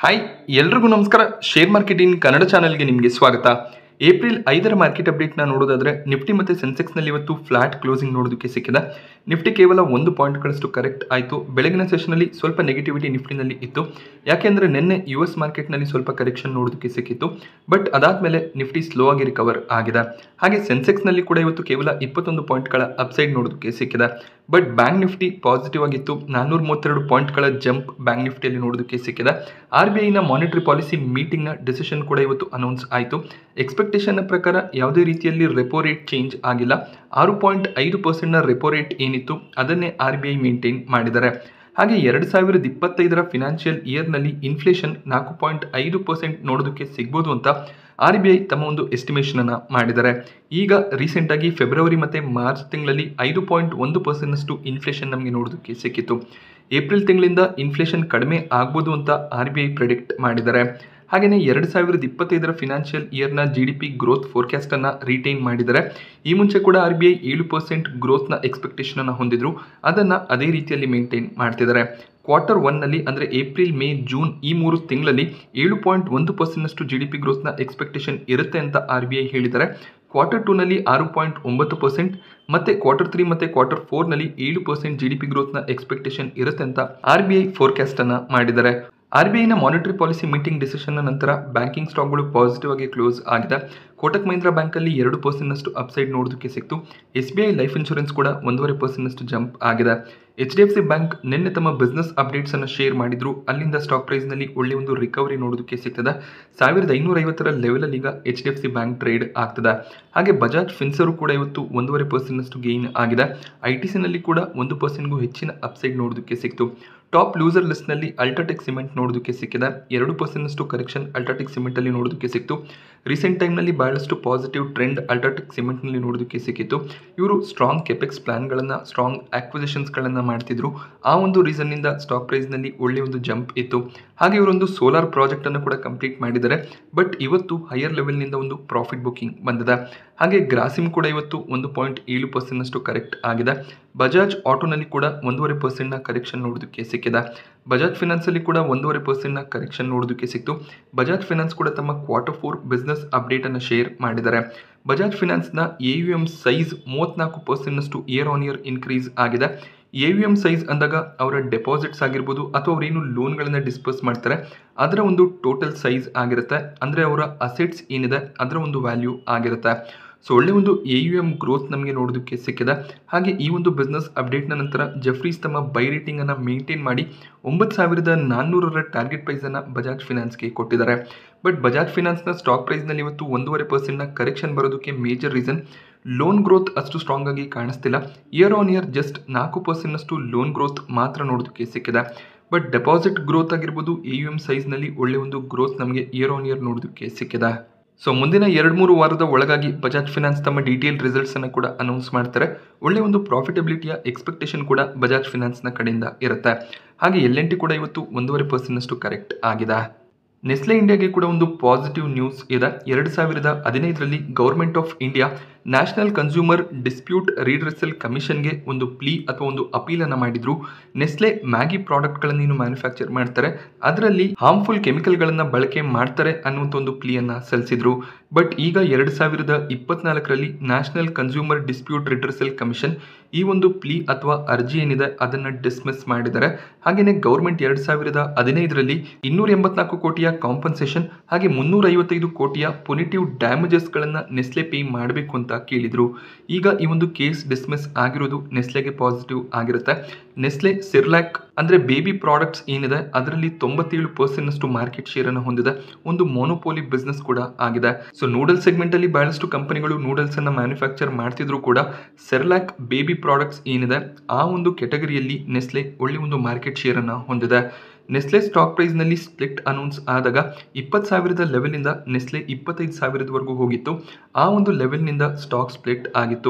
hi ಎಲ್ರಿಗೂ ನಮಸ್ಕಾರ share market in Kannada ಚಾನೆಲ್ಗೆ ನಿಮಗೆ ಸ್ವಾಗತ ಏಪ್ರಿಲ್ ಐದರ ಮಾರ್ಕೆಟ್ ಅಪ್ಡೇಟ್ನ ನೋಡೋದಾದ್ರೆ ನಿಫ್ಟಿ ಮತ್ತು ಸೆನ್ಸೆಕ್ಸ್ನಲ್ಲಿ ಇವತ್ತು ಫ್ಲಾಟ್ ಕ್ಲೋಸಿಂಗ್ ನೋಡೋದಕ್ಕೆ ಸಿಕ್ಕಿದೆ ನಿಫ್ಟಿ ಕೇವಲ ಒಂದು ಪಾಯಿಂಟ್ಗಳಷ್ಟು ಕರೆಕ್ಟ್ ಆಯಿತು ಬೆಳಗಿನ ಸೆಷನಲ್ಲಿ ಸ್ವಲ್ಪ ನೆಗೆಟಿವಿಟಿ ನಿಫ್ಟಿನಲ್ಲಿ ಇತ್ತು ಯಾಕೆಂದರೆ ನಿನ್ನೆ ಯು ಎಸ್ ಮಾರ್ಕೆಟ್ನಲ್ಲಿ ಸ್ವಲ್ಪ ಕರೆಕ್ಷನ್ ನೋಡೋದಕ್ಕೆ ಸಿಕ್ಕಿತ್ತು ಬಟ್ ಅದಾದಮೇಲೆ ನಿಫ್ಟಿ ಸ್ಲೋ ಆಗಿ ರಿಕವರ್ ಆಗಿದೆ ಹಾಗೆ ಸೆನ್ಸೆಕ್ಸ್ನಲ್ಲಿ ಕೂಡ ಇವತ್ತು ಕೇವಲ ಇಪ್ಪತ್ತೊಂದು ಪಾಯಿಂಟ್ಗಳ ಅಪ್ಸೈಡ್ ನೋಡೋದಕ್ಕೆ ಸಿಕ್ಕಿದೆ ಬಟ್ ಬ್ಯಾಂಕ್ ನಿಫ್ಟಿ ಪಾಸಿಟಿವ್ ಆಗಿತ್ತು ನಾನ್ನೂರ ಮೂವತ್ತೆರಡು ಪಾಯಿಂಟ್ಗಳ ಜಂಪ್ ಬ್ಯಾಂಕ್ ನಿಫ್ಟಿಯಲ್ಲಿ ನೋಡೋದಕ್ಕೆ ಸಿಕ್ಕಿದೆ ಆರ್ ಬಿ ಐನ ಮಾನಿಟರಿ ಪಾಲಿಸಿ ಮೀಟಿಂಗ್ನ ಡಿಸಿಷನ್ ಕೂಡ ಇವತ್ತು ಅನೌನ್ಸ್ ಆಯಿತು ಎಕ್ಸ್ಪೆಕ್ಟೇಷನ್ನ ಪ್ರಕಾರ ಯಾವುದೇ ರೀತಿಯಲ್ಲಿ ರೆಪೋ ರೇಟ್ ಚೇಂಜ್ ಆಗಿಲ್ಲ ಆರು ಪಾಯಿಂಟ್ ಐದು ಪರ್ಸೆಂಟ್ನ ರೆಪೋ ರೇಟ್ ಏನಿತ್ತು ಅದನ್ನೇ ಆರ್ ಬಿ ಐ ಮೇಂಟೈನ್ ಮಾಡಿದ್ದಾರೆ ಹಾಗೆ ಎರಡು ಸಾವಿರದ ಇಪ್ಪತ್ತೈದರ ಫಿನಾನ್ಷಿಯಲ್ ಇಯರ್ನಲ್ಲಿ ಇನ್ಫ್ಲೇಷನ್ ನಾಲ್ಕು ಪಾಯಿಂಟ್ ಐದು ಪರ್ಸೆಂಟ್ ನೋಡೋದಕ್ಕೆ ಸಿಗ್ಬೋದು ಅಂತ ಆರ್ ಬಿ ಐ ತಮ್ಮ ಒಂದು ಎಸ್ಟಿಮೇಷನ್ ಅನ್ನ ಮಾಡಿದ್ದಾರೆ ಈಗ ರೀಸೆಂಟಾಗಿ ಫೆಬ್ರವರಿ ಮತ್ತು ಮಾರ್ಚ್ ತಿಂಗಳಲ್ಲಿ ಐದು ಪಾಯಿಂಟ್ ಒಂದು ಪರ್ಸೆಂಟ್ನಷ್ಟು ಇನ್ಫ್ಲೇಷನ್ ನಮಗೆ ನೋಡೋದಕ್ಕೆ ಸಿಕ್ಕಿತ್ತು ಏಪ್ರಿಲ್ ತಿಂಗಳಿಂದ ಇನ್ಫ್ಲೇಷನ್ ಕಡಿಮೆ ಆಗ್ಬೋದು ಅಂತ ಆರ್ ಬಿ ಐ ಪ್ರೆಡಿಕ್ಟ್ ಮಾಡಿದ್ದಾರೆ ಹಾಗೆಯೇ ಎರಡು ಸಾವಿರದ ಇಪ್ಪತ್ತೈದರ ಫಿನಾನ್ಷಿಯಲ್ ಇಯರ್ನ ಜಿ ಡಿ ಪಿ ಗ್ರೋತ್ ಫೋರ್ಕಾಸ್ಟನ್ನು ರಿಟೈನ್ ಮಾಡಿದ್ದಾರೆ ಈ ಮುಂಚೆ ಕೂಡ ಆರ್ ಬಿ ಐ ಏಳು ಪರ್ಸೆಂಟ್ ಗ್ರೋತ್ನ ಎಕ್ಸ್ಪೆಕ್ಟೇಷನನ್ನು ಹೊಂದಿದ್ರು ಅದನ್ನು ಅದೇ ರೀತಿಯಲ್ಲಿ ಮೇಂಟೈನ್ ಮಾಡ್ತಿದ್ದಾರೆ ಕ್ವಾರ್ಟರ್ ಒನ್ನಲ್ಲಿ ಅಂದರೆ ಏಪ್ರಿಲ್ ಮೇ ಜೂನ್ ಈ ಮೂರು ತಿಂಗಳಲ್ಲಿ ಏಳು ಪಾಯಿಂಟ್ ಒಂದು ಪರ್ಸೆಂಟ್ನಷ್ಟು ಜಿ ಡಿ ಪಿ ಗ್ರೋತ್ನ ಎಕ್ಸ್ಪೆಕ್ಟೇಷನ್ ಇರುತ್ತೆ ಅಂತ ಆರ್ ಬಿ ಐ ಹೇಳಿದ್ದಾರೆ ಕ್ವಾರ್ಟರ್ ಟೂನಲ್ಲಿ ಆರು ಪಾಯಿಂಟ್ ಒಂಬತ್ತು ಪರ್ಸೆಂಟ್ ಮತ್ತೆ ಕ್ವಾರ್ಟರ್ ತ್ರೀ ಮತ್ತು ಕ್ವಾರ್ಟರ್ ಫೋರ್ನಲ್ಲಿ ಏಳು ಪರ್ಸೆಂಟ್ ಜಿ ಡಿ ಪಿ ಗ್ರೋತ್ನ ಎಕ್ಸ್ಪೆಕ್ಟೇಷನ್ ಇರುತ್ತೆ ಅಂತ ಆರ್ ಬಿ ಐ ಫೋರ್ಕಾಸ್ಟನ್ನು ಮಾಡಿದ್ದಾರೆ ಆರ್ ಬಿ ಐನ ಮಾನಿಟರಿ ಪಾಲಿಸಿ ಮೀಟಿಂಗ್ ಡಿಸಿಷನ್ನ ನಂತರ ಬ್ಯಾಂಕಿಂಗ್ ಸ್ಟಾಕ್ಗಳು ಪಾಸಿಟಿವ್ ಆಗಿ ಕ್ಲೋಸ್ ಆಗಿದೆ ಕೋಟಕ್ ಮಹೀಂದ್ರಾ ಬ್ಯಾಂಕಲ್ಲಿ ಎರಡು ಪರ್ಸೆಂಟ್ನಷ್ಟು ಅಪ್ಸೈಡ್ ನೋಡೋದಕ್ಕೆ ಸಿಕ್ತು S B I life insurance ಕೂಡ ಒಂದೂವರೆ ಪರ್ಸೆಂಟ್ನಷ್ಟು ಜಂಪ್ ಆಗಿದೆ H D F C bank ನಿನ್ನೆ ತಮ್ಮ ಬಿಸ್ನೆಸ್ ಅಪ್ಡೇಟ್ಸ್ ಅನ್ನು ಶೇರ್ ಮಾಡಿದ್ರು ಅಲ್ಲಿಂದ ಸ್ಟಾಕ್ ಪ್ರೈಸ್ನಲ್ಲಿ ಒಳ್ಳೆ ಒಂದು ರಿಕವರಿ ನೋಡೋದಕ್ಕೆ ಸಿಗ್ತದೆ ಸಾವಿರದ ಐನೂರ ಐವತ್ತರ ಲೆವೆಲಲ್ಲಿ ಈಗ H D F C bank trade ಆಗ್ತದೆ ಹಾಗೆ ಬಜಾಜ್ ಫಿನ್ಸರು ಕೂಡ ಇವತ್ತು ಒಂದೂವರೆ ಪರ್ಸೆಂಟ್ನಷ್ಟು ಗೇನ್ ಆಗಿದೆ ಐ ಟಿ ಸಿನಲ್ಲಿ ಕೂಡ ಒಂದು ಪರ್ಸೆಂಟ್ಗೂ ಹೆಚ್ಚಿನ ಅಪ್ಸೈಡ್ ನೋಡೋದಕ್ಕೆ ಸಿಕ್ತು ಟಾಪ್ ಲೂಸರ್ ಲಿಸ್ಟ್ನಲ್ಲಿ ಅಲ್ಟ್ರಾಟೆಕ್ ಸಿಮೆಂಟ್ ನೋಡೋದಕ್ಕೆ ಸಿಕ್ಕಿದೆ ಎರಡು ಪರ್ಸೆಂಟ್ನಷ್ಟು ಕರೆಕ್ಷನ್ ಅಲ್ಟ್ರಾಟೆಕ್ ಸಿಮೆಂಟಲ್ಲಿ ನೋಡೋದಕ್ಕೆ ಸಿಕ್ತು ರೀಸೆಂಟ್ ಟೈಮ್ನಲ್ಲಿ ಬಹಳಷ್ಟು ಪಾಸಿಟಿವ್ ಟ್ರೆಂಡ್ ಅಲ್ಟ್ರಾಟೆಕ್ ಸಿಮೆಂಟ್ನಲ್ಲಿ ನೋಡೋದಕ್ಕೆ ಸಿಕ್ಕಿತ್ತು ಇವರು ಸ್ಟ್ರಾಂಗ್ ಕೆಪೆಕ್ಸ್ ಪ್ಲಾನ್ಗಳನ್ನು ಸ್ಟ್ರಾಂಗ್ ಆಕ್ವಿಸಿಷನ್ಸ್ಗಳನ್ನು ಮಾಡ್ತಿದ್ರು ಆ ಒಂದು ರೀಸನ್ನಿಂದ ಸ್ಟಾಕ್ ಪ್ರೈಸ್ನಲ್ಲಿ ಒಳ್ಳೆ ಒಂದು ಜಂಪ್ ಇತ್ತು ಹಾಗೆ ಇವರೊಂದು ಸೋಲಾರ್ ಪ್ರಾಜೆಕ್ಟನ್ನು ಕೂಡ ಕಂಪ್ಲೀಟ್ ಮಾಡಿದ್ದಾರೆ ಬಟ್ ಇವತ್ತು ಹೈಯರ್ ಲೆವೆಲ್ನಿಂದ ಒಂದು ಪ್ರಾಫಿಟ್ ಬುಕ್ಕಿಂಗ್ ಬಂದಿದೆ ಹಾಗೆ ಗ್ರಾಸಿಮ್ ಕೂಡ ಇವತ್ತು ಒಂದು ಪಾಯಿಂಟ್ ಏಳು ಪರ್ಸೆಂಟ್ನಷ್ಟು ಕರೆಕ್ಟ್ ಆಗಿದೆ ಬಜಾಜ್ ಆಟೋನಲ್ಲಿ ಕೂಡ ಒಂದೂವರೆ ಪರ್ಸೆಂಟ್ನ ಕರೆಕ್ಷನ್ ನೋಡೋದಕ್ಕೆ ಸಿಕ್ಕಿದೆ ಬಜಾಜ್ ಫಿನಾನ್ಸಲ್ಲಿ ಕೂಡ ಒಂದೂವರೆ ಪರ್ಸೆಂಟ್ನ ಕರೆಕ್ಷನ್ ನೋಡೋದಕ್ಕೆ ಸಿಕ್ತು ಬಜಾಜ್ ಫಿನಾನ್ಸ್ ಕೂಡ ತಮ್ಮ ಕ್ವಾರ್ಟರ್ ಫೋರ್ ಬಿಸ್ನೆಸ್ ಅಪ್ಡೇಟನ್ನು ಶೇರ್ ಮಾಡಿದ್ದಾರೆ ಬಜಾಜ್ ಫಿನಾನ್ಸ್ನ ಎ ಯು ಎಮ್ ಸೈಜ್ ಮೂವತ್ತ್ನಾಲ್ಕು ಪರ್ಸೆಂಟ್ನಷ್ಟು ಇಯರ್ ಆನ್ ಇಯರ್ ಇನ್ಕ್ರೀಸ್ ಆಗಿದೆ ಎ ಯು ಎಮ್ ಸೈಜ್ ಅಂದಾಗ ಅವರ ಡೆಪಾಸಿಟ್ಸ್ ಆಗಿರ್ಬೋದು ಅಥವಾ ಅವರೇನು ಲೋನ್ಗಳನ್ನು ಡಿಸ್ಪರ್ಸ್ ಮಾಡ್ತಾರೆ ಅದರ ಒಂದು ಟೋಟಲ್ ಸೈಜ್ ಆಗಿರುತ್ತೆ ಅಂದರೆ ಅವರ ಅಸೆಟ್ಸ್ ಏನಿದೆ ಅದರ ಒಂದು ವ್ಯಾಲ್ಯೂ ಆಗಿರುತ್ತೆ ಸೊ ಒಳ್ಳೆ ಒಂದು ಎ ಯು ಎಮ್ ಗ್ರೋತ್ ನಮಗೆ ನೋಡೋದಕ್ಕೆ ಸಿಕ್ಕಿದೆ ಹಾಗೆ ಈ ಒಂದು ಬಿಸ್ನೆಸ್ ಅಪ್ಡೇಟ್ನ ನಂತರ ಜಫ್ರೀಸ್ ತಮ್ಮ ಬೈ ರೇಟಿಂಗನ್ನು ಮೇಂಟೈನ್ ಮಾಡಿ ಒಂಬತ್ತು ಸಾವಿರದ ನಾನ್ನೂರರ ಟಾರ್ಗೆಟ್ ಪ್ರೈಸನ್ನು ಬಜಾಜ್ ಫಿನಾನ್ಸ್ಗೆ ಕೊಟ್ಟಿದ್ದಾರೆ ಬಟ್ ಬಜಾಜ್ ಫಿನಾನ್ಸ್ನ ಸ್ಟಾಕ್ ಪ್ರೈಸ್ನಲ್ಲಿ ಇವತ್ತು ಒಂದೂವರೆ ಪರ್ಸೆಂಟ್ನ ಕರೆಕ್ಷನ್ ಬರೋದಕ್ಕೆ ಮೇಜರ್ ರೀಸನ್ ಲೋನ್ ಗ್ರೋತ್ ಅಷ್ಟು ಸ್ಟ್ರಾಂಗ್ ಆಗಿ ಕಾಣಿಸ್ತಿಲ್ಲ ಇಯರ್ ಆನ್ ಇಯರ್ ಜಸ್ಟ್ ನಾಲ್ಕು ಪರ್ಸೆಂಟ್ನಷ್ಟು ಲೋನ್ ಗ್ರೋತ್ ಮಾತ್ರ ನೋಡೋದಕ್ಕೆ ಸಿಕ್ಕಿದೆ ಬಟ್ ಡೆಪಾಸಿಟ್ ಗ್ರೋತ್ ಆಗಿರ್ಬೋದು ಎ ಯು ಎಮ್ ಸೈಜ್ನಲ್ಲಿ ಒಳ್ಳೆ ಒಂದು ಗ್ರೋತ್ ನಮಗೆ ಇಯರ್ ಆನ್ ಇಯರ್ ನೋಡೋದಕ್ಕೆ ಸಿಕ್ಕಿದೆ ಸೊ ಮುಂದಿನ ಎರಡು ಮೂರು ವಾರದ ಒಳಗಾಗಿ ಬಜಾಜ್ ಫಿನಾನ್ಸ್ ತಮ್ಮ ಡೀಟೇಲ್ ರಿಸಲ್ಟ್ಸ್ ಅನ್ನು ಕೂಡ ಅನೌನ್ಸ್ ಮಾಡ್ತಾರೆ ಒಳ್ಳೆ ಒಂದು ಪ್ರಾಫಿಟಬಿಲಿಟಿಯ ಎಕ್ಸ್ಪೆಕ್ಟೇಷನ್ ಕೂಡ ಬಜಾಜ್ ಫಿನಾನ್ಸ್ನ ಕಡೆಯಿಂದ ಇರುತ್ತೆ ಹಾಗೆ ಎಲ್ ಎನ್ ಟಿ ಕೂಡ ಇವತ್ತು ಒಂದೂವರೆ ಪರ್ಸೆಂಟ್ನಷ್ಟು ಕರೆಕ್ಟ್ ಆಗಿದೆ ನೆಸ್ಲೆ ಇಂಡಿಯಾಗೆ ಕೂಡ ಒಂದು ಪಾಸಿಟಿವ್ ನ್ಯೂಸ್ ಇದೆ ಎರಡು ಸಾವಿರದ ಹದಿನೈದರಲ್ಲಿ government of India national consumer dispute redressal ಕಮಿಷನ್ಗೆ ಒಂದು ಪ್ಲೀ ಅಥವಾ ಒಂದು ಅಪೀಲನ್ನು ಮಾಡಿದ್ರು ನೆಸ್ಲೆ ಮ್ಯಾಗಿ ಪ್ರಾಡಕ್ಟ್ಗಳನ್ನು ಏನು ಮ್ಯಾನುಫ್ಯಾಕ್ಚರ್ ಮಾಡ್ತಾರೆ ಅದರಲ್ಲಿ ಹಾರ್ಮ್ಫುಲ್ ಕೆಮಿಕಲ್ಗಳನ್ನು ಬಳಕೆ ಮಾಡ್ತಾರೆ ಅನ್ನುವಂಥ ಒಂದು ಪ್ಲೀಯನ್ನು ಸಲ್ಲಿಸಿದ್ರು ಬಟ್ ಈಗ ಎರಡು ಸಾವಿರದ ಇಪ್ಪತ್ನಾಲ್ಕರಲ್ಲಿ national consumer dispute redressal commission ಈ ಒಂದು ಪ್ಲೀ ಅಥವಾ ಅರ್ಜಿ ಏನಿದೆ ಅದನ್ನು ಡಿಸ್ಮಿಸ್ ಮಾಡಿದ್ದಾರೆ ಹಾಗೆಯೇ ಗೌರ್ಮೆಂಟ್ ಎರಡು ಸಾವಿರದ ಹದಿನೈದರಲ್ಲಿ ಇನ್ನೂರ ಎಂಬತ್ನಾಲ್ಕು ಕೋಟಿಯ ಕಾಂಪನ್ಸೇಷನ್ ಹಾಗೆ ಮುನ್ನೂರ ಐವತ್ತೈದು ಕೋಟಿಯ ಪೊನಿಟಿವ್ ಡ್ಯಾಮೇಜಸ್ಗಳನ್ನು ನೆಸ್ಲೆ ಪೇ ಮಾಡಬೇಕು ಅಂತ ಕೇಳಿದರು ಈಗ ಈ ಒಂದು ಕೇಸ್ ಡಿಸ್ಮಿಸ್ ಆಗಿರೋದು ನೆಸ್ಲೆಗೆ ಪಾಸಿಟಿವ್ ಆಗಿರುತ್ತೆ ನೆಸ್ಲೆ ಸಿರ್ಲ್ಯಾಕ್ ಅಂದರೆ ಬೇಬಿ ಪ್ರಾಡಕ್ಟ್ಸ್ ಏನಿದೆ ಅದರಲ್ಲಿ ತೊಂಬತ್ತೇಳು ಪರ್ಸೆಂಟ್ನಷ್ಟು ಮಾರ್ಕೆಟ್ ಶೇರನ್ನು ಹೊಂದಿದೆ ಒಂದು ಮೋನೋಪೋಲಿ ಬಿಸ್ನೆಸ್ ಕೂಡ ಆಗಿದೆ ಸೊ ನೂಡಲ್ ಸೆಗ್ಮೆಂಟಲ್ಲಿ ಬಹಳಷ್ಟು ಕಂಪನಿಗಳು ನೂಡಲ್ಸನ್ನು ಮ್ಯಾನುಫ್ಯಾಕ್ಚರ್ ಮಾಡ್ತಿದ್ರು ಕೂಡ ಸೆರ್ಲ್ಯಾಕ್ ಬೇಬಿ ಪ್ರಾಡಕ್ಟ್ಸ್ ಏನಿದೆ ಆ ಒಂದು ಕೆಟಗರಿಯಲ್ಲಿ ನೆಸ್ಲೆ ಒಳ್ಳೆ ಒಂದು ಮಾರ್ಕೆಟ್ ಶೇರನ್ನು ಹೊಂದಿದೆ ನೆಸ್ಲೆ ಸ್ಟಾಕ್ ಪ್ರೈಸ್ನಲ್ಲಿ ಸ್ಪ್ಲಿಟ್ ಅನೌನ್ಸ್ ಆದಾಗ ಇಪ್ಪತ್ತು ಸಾವಿರದ ಲೆವೆಲ್ನಿಂದ ನೆಸ್ಲೆ ಇಪ್ಪತ್ತೈದು ಸಾವಿರದವರೆಗೂ ಹೋಗಿತ್ತು ಆ ಒಂದು ಲೆವೆಲ್ನಿಂದ ಸ್ಟಾಕ್ ಸ್ಪ್ಲಿಟ್ ಆಗಿತ್ತು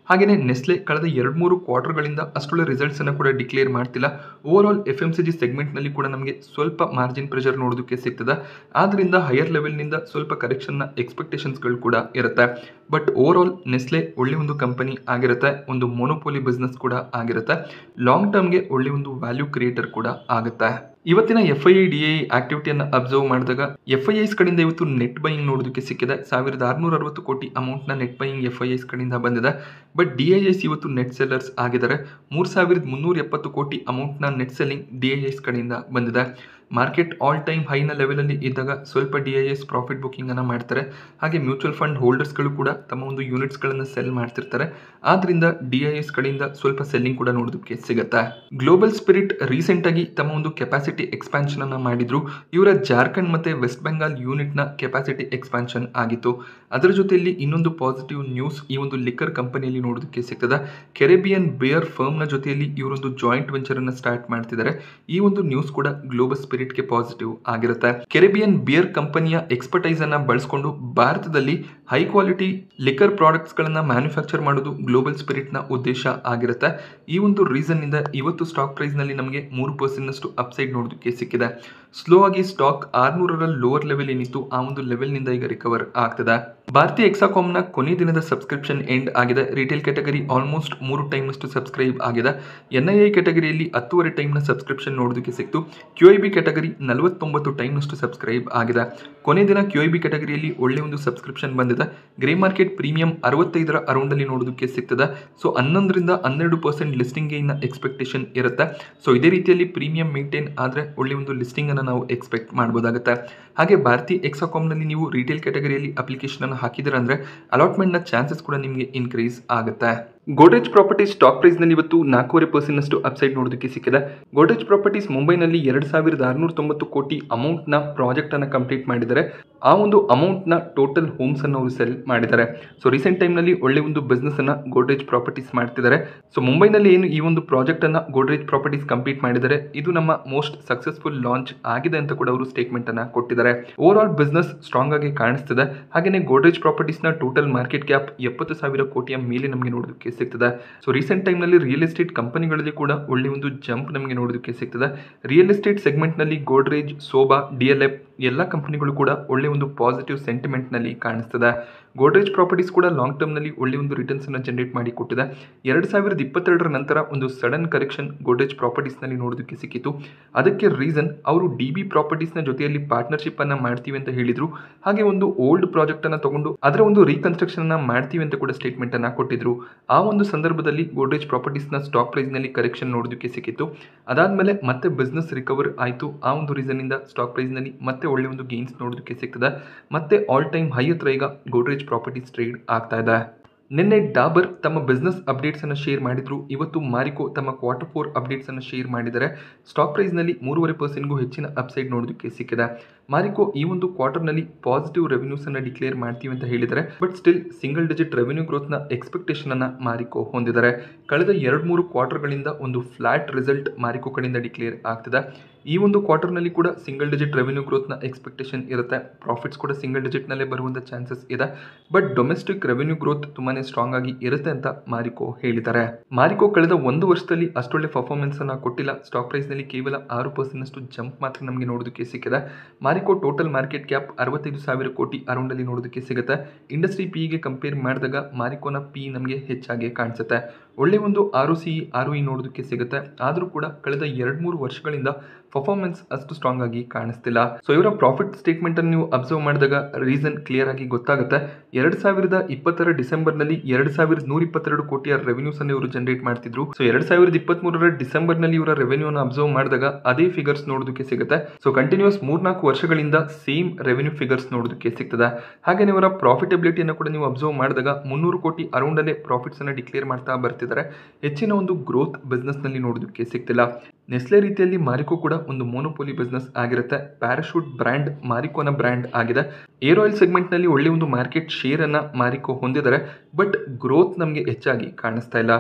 ಹಾಗೆಯೇ ನೆಸ್ಲೆ ಕಳೆದ ಎರಡು ಮೂರು ಕ್ವಾರ್ಟರ್ಗಳಿಂದ ಅಷ್ಟೊಳ್ಳೆ ರಿಸಲ್ಟ್ಸನ್ನು ಕೂಡ ಡಿಕ್ಲೇರ್ ಮಾಡ್ತಿಲ್ಲ overall F M C G ಸೆಗ್ಮೆಂಟ್ನಲ್ಲಿ ಕೂಡ ನಮಗೆ ಸ್ವಲ್ಪ ಮಾರ್ಜಿನ್ ಪ್ರೆಷರ್ ನೋಡೋದಕ್ಕೆ ಸಿಗ್ತದೆ ಆದ್ದರಿಂದ ಹೈಯರ್ ಲೆವೆಲ್ನಿಂದ ಸ್ವಲ್ಪ ಕರೆಕ್ಷನ್ನ ಎಕ್ಸ್ಪೆಕ್ಟೇಷನ್ಸ್ಗಳು ಕೂಡ ಇರುತ್ತೆ ಬಟ್ ಓವರ್ ಆಲ್ ನೆಸ್ಲೆ ಒಳ್ಳೆ ಒಂದು ಕಂಪನಿ ಆಗಿರುತ್ತೆ ಒಂದು ಮೊನೋಪೋಲಿ ಬಿಸ್ನೆಸ್ ಕೂಡ ಆಗಿರುತ್ತೆ ಲಾಂಗ್ ಟರ್ಮ್ಗೆ ಒಳ್ಳೆ ಒಂದು ವ್ಯಾಲ್ಯೂ ಕ್ರಿಯೇಟರ್ ಕೂಡ ಆಗುತ್ತೆ ಇವತ್ತಿನ F I I D I ಆಕ್ಟಿವಿಟಿಯನ್ನು ಅಬ್ಸರ್ವ್ ಮಾಡಿದಾಗ ಎಫ್ ಐ ಐಸ್ ಕಡೆಯಿಂದ ಇವತ್ತು ನೆಟ್ ಬೈಯಿಂಗ್ ನೋಡೋದಕ್ಕೆ ಸಿಕ್ಕಿದೆ ಸಾವಿರದ ಆರುನೂರ ಅರವತ್ತು ಕೋಟಿ ಅಮೌಂಟ್ನ net buying F I Is ಕಡೆಯಿಂದ ಬಂದಿದೆ ಬಟ್ ಡಿ ಐ ಎಸ್ ಇವತ್ತು ನೆಟ್ ಸೆಲ್ಲರ್ಸ್ ಆಗಿದ್ದಾರೆ ಮೂರು ಸಾವಿರದ ಮುನ್ನೂರ ಎಪ್ಪತ್ತು ಕೋಟಿ ಅಮೌಂಟ್ನ net selling D I S ಕಡೆಯಿಂದ ಬಂದಿದೆ ಮಾರ್ಕೆಟ್ ಆಲ್ ಟೈಮ್ ಹೈನ ಲೆವೆಲಲ್ಲಿ ಇದ್ದಾಗ ಸ್ವಲ್ಪ ಡಿ ಐ ಎಸ್ ಪ್ರಾಫಿಟ್ ಬುಕ್ಕಿಂಗನ್ನು ಮಾಡ್ತಾರೆ ಹಾಗೆ ಮ್ಯೂಚುವಲ್ ಫಂಡ್ ಹೋಲ್ಡರ್ಸ್ಗಳು ಕೂಡ ತಮ್ಮ ಒಂದು ಯೂನಿಟ್ಸ್ಗಳನ್ನು ಸೆಲ್ ಮಾಡ್ತಿರ್ತಾರೆ ಆದ್ದರಿಂದ ಡಿ ಐ ಎಸ್ ಕಡೆಯಿಂದ ಸ್ವಲ್ಪ ಸೆಲ್ಲಿಂಗ್ ಕೂಡ ನೋಡೋದಕ್ಕೆ ಸಿಗುತ್ತೆ ಗ್ಲೋಬಲ್ ಸ್ಪಿರಿಟ್ ರೀಸೆಂಟಾಗಿ ತಮ್ಮ ಒಂದು ಕೆಪಾಸಿಟಿ ಎಕ್ಸ್ಪಾನ್ಷನ್ ಅನ್ನು ಮಾಡಿದ್ರು ಇವರ ಜಾರ್ಖಂಡ್ ಮತ್ತು ವೆಸ್ಟ್ ಬೆಂಗಾಲ್ ಯೂನಿಟ್ನ ಕೆಪಾಸಿಟಿ ಎಕ್ಸ್ಪಾನ್ಷನ್ ಆಗಿತ್ತು ಅದರ ಜೊತೆಯಲ್ಲಿ ಇನ್ನೊಂದು ಪಾಸಿಟಿವ್ ನ್ಯೂಸ್ ಈ ಒಂದು ಲಿಕ್ಕರ್ ಕಂಪನಿಯಲ್ಲಿ ನೋಡೋದಕ್ಕೆ ಸಿಗ್ತದೆ ಕೆರೆಬಿಯನ್ ಬೇಯರ್ ಫರ್ಮ್ನ ಜೊತೆಯಲ್ಲಿ ಇವರೊಂದು ಜಾಯಿಂಟ್ ವೆಂಚರ್ ಅನ್ನು ಸ್ಟಾರ್ಟ್ ಮಾಡ್ತಿದ್ದಾರೆ ಈ ಒಂದು ನ್ಯೂಸ್ ಕೂಡ ಗ್ಲೋಬಲ್ ಸ್ಪಿರಿಟ್ಗೆ ಪಾಸಿಟಿವ್ ಆಗಿರುತ್ತೆ ಕೆರೆಬಿಯನ್ ಬಿಯರ್ ಕಂಪನಿಯ ಎಕ್ಸ್ಪರ್ಟೈಸ್ ಅನ್ನ ಬಳಸಿಕೊಂಡು ಭಾರತದಲ್ಲಿ ಹೈ ಕ್ವಾಲಿಟಿ ಲಿಕ್ಕರ್ ಪ್ರಾಡಕ್ಟ್ಸ್ ಗಳನ್ನ ಮ್ಯಾನುಫ್ಯಾಕ್ಚರ್ ಮಾಡೋದು ಗ್ಲೋಬಲ್ ಸ್ಪಿರಿಟ್ ನ ಉದ್ದೇಶ ಆಗಿರುತ್ತೆ ಈ ಒಂದು ರೀಸನ್ ಇಂದ ಇವತ್ತು ಸ್ಟಾಕ್ ಪ್ರೈಸ್ ನಲ್ಲಿ ನಮಗೆ ಮೂರು ಪರ್ಸೆಂಟ್ ನಷ್ಟು ಅಪ್ಸೈಡ್ ನೋಡೋದಕ್ಕೆ ಸಿಕ್ಕಿದೆ ಸ್ಲೋ ಆಗಿ ಸ್ಟಾಕ್ ಆರ್ನೂರರ ಲೋವರ್ ಲೆವೆಲ್ ಏನಿತ್ತು ಆ ಒಂದು ಲೆವೆಲ್ ನಿಂದ ಈಗ ರಿಕವರ್ ಆಗ್ತದೆ ಭಾರತೀಯ ಎಕ್ಸಾಕಾಮ್ ನ ಕೊನೆ ದಿನದ ಸಬ್ಸ್ಕ್ರಿಪ್ಷನ್ ಎಂಡ್ ಆಗಿದೆ ರಿಟೇಲ್ ಕ್ಯಾಟಗರಿ ಆಲ್ಮೋಸ್ಟ್ ಮೂರು ಟೈಮ್ ಅಷ್ಟು ಸಬ್ಸ್ಕ್ರೈಬ್ ಆಗಿದೆ ಎನ್ ಐ ಐ ಕ್ಯಾಟಗರಿಯಲ್ಲಿ ಹತ್ತುವರೆ ಟೈಮ್ ನ ಸಬ್ಸ್ಕ್ರಿಪ್ಷನ್ ನೋಡೋದಕ್ಕೆ ಸಿಕ್ತು ಕ್ಯೂ ಐ ಬಿ ಕ್ಯಾಟಗರಿ ನಲವತ್ತೊಂಬತ್ತು ಟೈಮ್ ಅಷ್ಟು ಸಬ್ಸ್ಕ್ರೈಬ್ ಆಗಿದೆ ಕೊನೆ ದಿನ ಕ್ಯೂ ಐ ಬಿ ಕ್ಯಾಟಗರಿಯಲ್ಲಿ ಒಳ್ಳೆ ಒಂದು ಸಬ್ಸ್ಕ್ರಿಪ್ಷನ್ ಬಂದಿದೆ ಗ್ರೇ ಮಾರ್ಕೆಟ್ ಪ್ರೀಮಿಯಂ ಅರವತ್ತೈದರ ಅರೌಂಡ್ ಅಲ್ಲಿ ನೋಡೋದಕ್ಕೆ ಸಿಗ್ತದೆ ಸೊ ಹನ್ನೊಂದರಿಂದ ಹನ್ನೆರಡು ಪರ್ಸೆಂಟ್ ಲಿಸ್ಟಿಂಗ್ ಗೇನ್ ಎಕ್ಸ್ಪೆಕ್ಟೇಷನ್ ಇರುತ್ತೆ ಸೊ ಇದೇ ರೀತಿಯಲ್ಲಿ ಪ್ರೀಮಿಯಂ ಮೇಂಟೈನ್ ಆದರೆ ಒಳ್ಳೆ ಒಂದು ಲಿಸ್ಟಿಂಗ್ ಅನ್ನು ನಾವು ಎಕ್ಸ್ಪೆಕ್ಟ್ ಮಾಡ್ಬೋದಾಗುತ್ತೆ ಹಾಗೆ ಭಾರತೀಯ ಎಕ್ಸಾಕಾಮ್ನಲ್ಲಿ ನೀವು ರಿಟೇಲ್ ಕ್ಯಾಟಗರಿಯಲ್ಲಿ ಅಪ್ಲಿಕೇಶನ್ ಅನ್ನು ಹಾಕಿದ್ರೆ ಅಂದರೆ ಅಲಾಟ್ಮೆಂಟ್ನ ಚಾನ್ಸಸ್ ಕೂಡ ನಿಮಗೆ ಇನ್ಕ್ರೀಸ್ ಆಗುತ್ತೆ ಗೋಡ್ರೇಜ್ ಪ್ರಾಪರ್ಟೀಸ್ ಸ್ಟಾಕ್ ಪ್ರೈಸ್ನಲ್ಲಿ ಇವತ್ತು ನಾಲ್ಕೂವರೆ ಪರ್ಸೆಂಟ್ ಅಷ್ಟು ಅಪ್ಸೈಡ್ ನೋಡೋದಕ್ಕೆ ಸಿಕ್ಕಿದೆ ಗೋಡ್ರೇಜ್ ಪ್ರಾಪರ್ಟೀಸ್ ಮುಂಬೈನಲ್ಲಿ ಎರಡು ಸಾವಿರದ ಆರುನೂರ ತೊಂಬತ್ತು ಕೋಟಿ ಅಮೌಂಟ್ನ ಪ್ರಾಜೆಕ್ಟನ್ನು ಕಂಪ್ಲೀಟ್ ಮಾಡಿದ್ದಾರೆ ಆ ಒಂದು ಅಮೌಂಟ್ನ ಟೋಟಲ್ ಹೋಮ್ಸ್ ಅನ್ನು ಅವರು ಸೆಲ್ ಮಾಡಿದ್ದಾರೆ ಸೊ ರೀಸೆಂಟ್ ಟೈಮ್ನಲ್ಲಿ ಒಳ್ಳೆ ಒಂದು ಬಿಸ್ನೆಸ್ ಅನ್ನ ಗೋಡ್ರೇಜ್ ಪ್ರಾಪರ್ಟೀಸ್ ಮಾಡ್ತಿದ್ದಾರೆ ಸೊ ಮುಂಬೈನಲ್ಲಿ ಏನು ಈ ಒಂದು ಪ್ರಾಜೆಕ್ಟ್ ಅನ್ನ ಗೋಡ್ರೇಜ್ ಪ್ರಾಪರ್ಟೀಸ್ ಕಂಪ್ಲೀಟ್ ಮಾಡಿದ್ದಾರೆ ಇದು ನಮ್ಮ ಮೋಸ್ಟ್ ಸಕ್ಸಸ್ಫುಲ್ ಲಾಂಚ್ ಆಗಿದೆ ಅಂತ ಕೂಡ ಅವರು ಸ್ಟೇಟ್ಮೆಂಟ್ ಅನ್ನ ಕೊಟ್ಟಿದ್ದಾರೆ ಓವರ್ ಆಲ್ ಬಿಸ್ನೆಸ್ ಸ್ಟ್ರಾಂಗ್ ಆಗಿ ಕಾಣಿಸ್ತಿದೆ ಹಾಗೆಯೇ ಗೋಡ್ರೇಜ್ ಪ್ರಾಪರ್ಟೀಸ್ ನ ಟೋಟಲ್ ಮಾರ್ಕೆಟ್ ಕ್ಯಾಪ್ ಎಪ್ಪತ್ತು ಸಾವಿರ ಕೋಟಿಯ ಮೇಲೆ ನಮಗೆ ನೋಡೋದಕ್ಕೆ ಸಿಗ್ತದೆ ಸೊ ರೀಸೆಂಟ್ ಟೈಮ್ನಲ್ಲಿ ರಿಯಲ್ ಎಸ್ಟೇಟ್ ಕಂಪನಿಗಳಲ್ಲಿ ಕೂಡ ಒಳ್ಳೆ ಒಂದು ಜಂಪ್ ನಮಗೆ ನೋಡೋದಕ್ಕೆ ಸಿಗ್ತದೆ ರಿಯಲ್ ಎಸ್ಟೇಟ್ ಸೆಗ್ಮೆಂಟ್ನಲ್ಲಿ Godrej Sobha D L F ಎಲ್ಲ ಕಂಪನಿಗಳು ಕೂಡ ಒಳ್ಳೆ ಒಂದು ಪಾಸಿಟಿವ್ ಸೆಂಟಿಮೆಂಟ್ನಲ್ಲಿ ಕಾಣಿಸ್ತದೆ ಗೋಡ್ರೇಜ್ ಪ್ರಾಪರ್ಟೀಸ್ ಕೂಡ ಲಾಂಗ್ ಟರ್ಮ್ನಲ್ಲಿ ಒಳ್ಳೆ ಒಂದು ರಿಟರ್ನ್ಸ್ ಅನ್ನು ಜನರೇಟ್ ಮಾಡಿ ಕೊಟ್ಟಿದೆ ಎರಡು ಸಾವಿರದ ಇಪ್ಪತ್ತೆರಡರ ನಂತರ ಒಂದು ಸಡನ್ ಕರೆಕ್ಷನ್ ಗೋಡ್ರೇಜ್ ಪ್ರಾಪರ್ಟೀಸ್ನಲ್ಲಿ ನೋಡೋದಕ್ಕೆ ಸಿಕ್ಕಿತು ಅದಕ್ಕೆ ರೀಸನ್ ಅವರು ಡಿ ಬಿ ಪ್ರಾಪರ್ಟೀಸ್ನ ಜೊತೆಯಲ್ಲಿ ಪಾರ್ಟ್ನರ್ಶಿಪ್ ಅನ್ನ ಮಾಡ್ತೀವಿ ಅಂತ ಹೇಳಿದ್ರು ಹಾಗೆ ಒಂದು ಓಲ್ಡ್ ಪ್ರಾಜೆಕ್ಟ್ ಅನ್ನ ತಗೊಂಡು ಅದರ ಒಂದು ರೀಕನ್ಸ್ಟ್ರಕ್ಷನ್ ಅನ್ನ ಮಾಡ್ತೀವಿ ಅಂತ ಕೂಡ ಸ್ಟೇಟ್ಮೆಂಟ್ ಅನ್ನ ಕೊಟ್ಟಿದ್ರು ಆ ಒಂದು ಸಂದರ್ಭದಲ್ಲಿ ಗೋಡ್ರೇಜ್ ಪ್ರಾಪರ್ಟೀಸ್ನ ಸ್ಟಾಕ್ ಪ್ರೈಸ್ನಲ್ಲಿ ಕರೆಕ್ಷನ್ ನೋಡೋದಕ್ಕೆ ಸಿಕ್ಕಿತ್ತು ಅದಾದಮೇಲೆ ಮತ್ತೆ ಬಿಸ್ನೆಸ್ ರಿಕವರ್ ಆಯಿತು ಆ ಒಂದು ರೀಸನ್ನಿಂದ ಸ್ಟಾಕ್ ಪ್ರೈಸ್ನಲ್ಲಿ ಮತ್ತೆ ಒಳ್ಳೆ ಒಂದು ಗೇನ್ಸ್ ನೋಡೋದಕ್ಕೆ ಸಿಗ್ತದೆ ಮತ್ತೆ ಆಲ್ ಟೈಮ್ ಹೈ ಹತ್ರ ಈಗ ಗೋಡ್ರೇಜ್ ಪ್ರಾಪರ್ಟೀಸ್ ಟ್ರೇಡ್ ಆಗ್ತಾ ಇದೆ ನಿನ್ನೆ ಡಾಬರ್ ತಮ್ಮ ಬಿಸ್ನೆಸ್ ಅಪ್ಡೇಟ್ಸ್ ಅನ್ನು ಶೇರ್ ಮಾಡಿದ್ರು ಇವತ್ತು ಮಾರಿಕೋ ತಮ್ಮ ಕ್ವಾರ್ಟರ್ ಫೋರ್ ಅಪ್ಡೇಟ್ಸ್ ಅನ್ನು ಶೇರ್ ಮಾಡಿದ್ದಾರೆ ಸ್ಟಾಕ್ ಪ್ರೈಸ್ನಲ್ಲಿ ಮೂರುವರೆ ಪರ್ಸೆಂಟ್ಗೂ ಹೆಚ್ಚಿನ ಅಪ್ಸೈಡ್ ನೋಡೋದಕ್ಕೆ ಸಿಕ್ಕಿದೆ ಮಾರಿಕೋ ಈ ಒಂದು ಕ್ವಾರ್ಟರ್ನಲ್ಲಿ ಪಾಸಿಟಿವ್ ರೆವೆನ್ಯೂಸ್ ಅನ್ನು ಡಿಕ್ಲೇರ್ ಮಾಡ್ತೀವಿ ಅಂತ ಹೇಳಿದ್ದಾರೆ but still single digit revenue ಗ್ರೋತ್ನ ಎಕ್ಸ್ಪೆಕ್ಟೇಷನ್ ಅನ್ನ ಮಾರಿಕೋ ಹೊಂದಿದ್ದಾರೆ ಕಳೆದ ಎರಡು ಮೂರು ಕ್ವಾರ್ಟರ್ಗಳಿಂದ ಒಂದು ಫ್ಲಾಟ್ ರಿಸಲ್ಟ್ ಮಾರಿಕೋ ಕಡೆಯಿಂದ ಡಿಕ್ಲೇರ್ ಆಗ್ತಿದೆ ಈ ಒಂದು ಕ್ವಾರ್ಟರ್ನಲ್ಲಿ ಕೂಡ ಸಿಂಗಲ್ ಡಿಜಿಟ್ ರೆವೆನ್ಯೂ ಗ್ರೋತ್ನ ಎಕ್ಸ್ಪೆಕ್ಟೇಷನ್ ಇರುತ್ತೆ ಪ್ರಾಫಿಟ್ಸ್ ಕೂಡ ಸಿಂಗಲ್ ಡಿಜಿಟ್ನಲ್ಲೇ ಬರುವಂಥ ಚಾನ್ಸಸ್ ಇದೆ ಬಟ್ ಡೊಮೆಸ್ಟಿಕ್ ರೆವೆನ್ಯೂ ಗ್ರೋತ್ ತುಂಬಾನೇ ಸ್ಟ್ರಾಂಗ್ ಆಗಿ ಇರುತ್ತೆ ಅಂತ ಮಾರಿಕೋ ಹೇಳಿದ್ದಾರೆ ಮಾರಿಕೋ ಕಳೆದ ಒಂದು ವರ್ಷದಲ್ಲಿ ಅಷ್ಟೊಳ್ಳೆ ಪರ್ಫಾರ್ಮೆನ್ಸ್ ಅನ್ನ ಕೊಟ್ಟಿಲ್ಲ ಸ್ಟಾಕ್ ಪ್ರೈಸ್ನಲ್ಲಿ ಕೇವಲ ಆರು ಪರ್ಸೆಂಟ್ ಅಷ್ಟು ಜಂಪ್ ಮಾತ್ರ ನಮಗೆ ನೋಡೋದಕ್ಕೆ ಸಿಕ್ಕಿದೆ ಮಾರಿಕೋ ಟೋಟಲ್ ಮಾರ್ಕೆಟ್ ಕ್ಯಾಪ್ ಅರವತ್ತೈದು ಸಾವಿರ ಕೋಟಿ ಅರೌಂಡಲ್ಲಿ ನೋಡೋದಕ್ಕೆ ಸಿಗುತ್ತೆ ಇಂಡಸ್ಟ್ರಿ ಪಿಗೆ ಕಂಪೇರ್ ಮಾಡಿದಾಗ ಮಾರಿಕೋನ ಪಿ ನಮಗೆ ಹೆಚ್ಚಾಗಿ ಕಾಣಿಸುತ್ತೆ ಒಳ್ಳೆ ಒಂದು ಆರು ಸಿ ಆರು ಇ ನೋಡೋದಕ್ಕೆ ಸಿಗುತ್ತೆ ಆದರೂ ಕೂಡ ಕಳೆದ ಎರಡು ಮೂರು ವರ್ಷಗಳಿಂದ ಪರ್ಫಾರ್ಮೆನ್ಸ್ ಅಷ್ಟು ಸ್ಟ್ರಾಂಗ್ ಆಗಿ ಕಾಣಿಸ್ತಿಲ್ಲ ಸೊ ಇವರ ಪ್ರಾಫಿಟ್ ಸ್ಟೇಟ್ಮೆಂಟ್ ಅನ್ನು ನೀವು ಅಬ್ಸರ್ವ್ ಮಾಡಿದಾಗ ರೀಸನ್ ಕ್ಲಿಯರ್ ಆಗಿ ಗೊತ್ತಾಗುತ್ತೆ ಎರಡು ಸಾವಿರದ ಇಪ್ಪತ್ತರ ಡಿಸೆಂಬರ್ನಲ್ಲಿ ಎರಡು ಸಾವಿರದ ನೂರ ಇಪ್ಪತ್ತೆರಡು ಕೋಟಿಯ ರೆವೆನ್ಯೂಸ್ ಅನ್ನು ಇವರು ಜನರೇಟ್ ಮಾಡ್ತಿದ್ರು ಸೊ ಎರಡ್ ಸಾವಿರದ ಇಪ್ಪತ್ತ್ ಮೂರರ ಡಿಸೆಂಬರ್ನಲ್ಲಿ ಇವರ ರೆವೆನ್ಯೂ ಅನ್ನು ಅಬ್ಸರ್ವ್ ಮಾಡಿದಾಗ ಅದೇ ಫಿಗರ್ಸ್ ನೋಡೋದಕ್ಕೆ ಸಿಗುತ್ತೆ ಸೊ ಕಂಟಿನ್ಯೂಸ್ ಮೂರ್ನಾಲ್ಕು ವರ್ಷಗಳಿಂದ ಸೇಮ್ ರೆವೆನ್ಯೂ ಫಿಗರ್ಸ್ ನೋಡೋದಕ್ಕೆ ಸಿಗ್ತದೆ ಹಾಗೆ ಇವರ ಪ್ರಾಫಿಟಬಿಲಿಟಿಯನ್ನು ಕೂಡ ನೀವು ಅಬ್ಸರ್ವ್ ಮಾಡಿದಾಗ ಮುನ್ನೂರು ಕೋಟಿ ಅರೌಂಡ್ ಅಲ್ಲೇ ಪ್ರಾಫಿಟ್ಸ್ ಅನ್ನು ಡಿಕ್ಲೇರ್ ಮಾಡ್ತಾ ಬರ್ತಿದ್ದಾರೆ ಹೆಚ್ಚಿನ ಒಂದು ಗ್ರೋತ್ ಬಿಸ್ನೆಸ್ ನಲ್ಲಿ ನೋಡೋದಕ್ಕೆ ಸಿಗ್ತಿಲ್ಲ ನೆಸ್ಲೆ ರೀತಿಯಲ್ಲಿ ಮಾರಿಕೋ ಕೂಡ ಒಂದು ಮೋನೋಪೋಲಿ ಬಿಸ್ನೆಸ್ ಆಗಿರುತ್ತೆ ಪ್ಯಾರಾಶೂಟ್ ಬ್ರ್ಯಾಂಡ್ ಮಾರಿಕೋನ ಬ್ರ್ಯಾಂಡ್ ಆಗಿದೆ ಏರ್ ಆಯಿಲ್ ಸೆಗ್ಮೆಂಟ್ನಲ್ಲಿ ಒಳ್ಳೆ ಒಂದು ಮಾರ್ಕೆಟ್ ಶೇರ್ ಅನ್ನ ಮಾರಿಕೋ ಹೊಂದಿದ್ದಾರೆ ಬಟ್ ಗ್ರೋತ್ ನಮಗೆ ಹೆಚ್ಚಾಗಿ ಕಾಣಿಸ್ತಾ ಇಲ್ಲ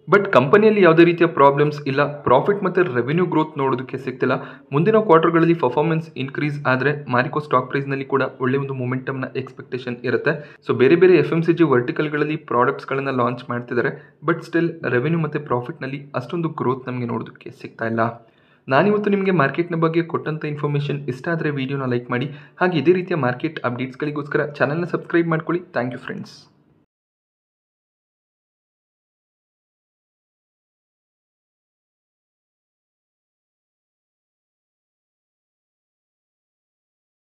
ಬಟ್ ಕಂಪನಿಯಲ್ಲಿ ಯಾವುದೇ ರೀತಿಯ ಪ್ರಾಬ್ಲಮ್ಸ್ ಇಲ್ಲ ಪ್ರಾಫಿಟ್ ಮತ್ತು ರೆವೆನ್ಯೂ ಗ್ರೋತ್ ನೋಡೋದಕ್ಕೆ ಸಿಗ್ತಿಲ್ಲ ಮುಂದಿನ ಕ್ವಾರ್ಟರ್ಗಳಲ್ಲಿ ಪರ್ಫಾರ್ಮೆನ್ಸ್ ಇನ್ಕ್ರೀಸ್ ಆದರೆ ಮಾರಿಕೋ ಸ್ಟಾಕ್ ಪ್ರೈಸ್ನಲ್ಲಿ ಕೂಡ ಒಳ್ಳೆ ಒಂದು ಮೊಮೆಂಟಮ್ನ ಎಕ್ಸ್ಪೆಕ್ಟೇಷನ್ ಇರುತ್ತೆ ಸೊ ಬೇರೆ ಬೇರೆ ಎಫ್ ಎಮ್ ಸಿ ಜಿ ವರ್ಟಿಕಲ್ಗಳಲ್ಲಿ ಪ್ರಾಡಕ್ಟ್ಸ್ಗಳನ್ನು ಲಾಂಚ್ ಮಾಡ್ತಿದ್ದಾರೆ ಬಟ್ ಸ್ಟಿಲ್ ರೆವೆನ್ಯೂ ಮತ್ತು ಪ್ರಾಫಿಟ್ನಲ್ಲಿ ಅಷ್ಟೊಂದು ಗ್ರೋತ್ ನಮಗೆ ನೋಡೋದಕ್ಕೆ ಸಿಗ್ತಾ ಇಲ್ಲ ನಾನಿವತ್ತು ನಿಮಗೆ ಮಾರ್ಕೆಟ್ನ ಬಗ್ಗೆ ಕೊಟ್ಟಂಥ ಇನ್ಫಾರ್ಮೇಷನ್ ಇಷ್ಟ ಆದರೆ ವಿಡಿಯೋನ ಲೈಕ್ ಮಾಡಿ ಹಾಗೆ ಇದೇ ರೀತಿಯ ಮಾರ್ಕೆಟ್ ಅಪ್ಡೇಟ್ಸ್ಗಳಿಗೋಸ್ಕರ ಚಾನಲ್ನ ಸಬ್ಸ್ಕ್ರೈಬ್ ಮಾಡ್ಕೊಳ್ಳಿ ಥ್ಯಾಂಕ್ ಯು ಫ್ರೆಂಡ್ಸ್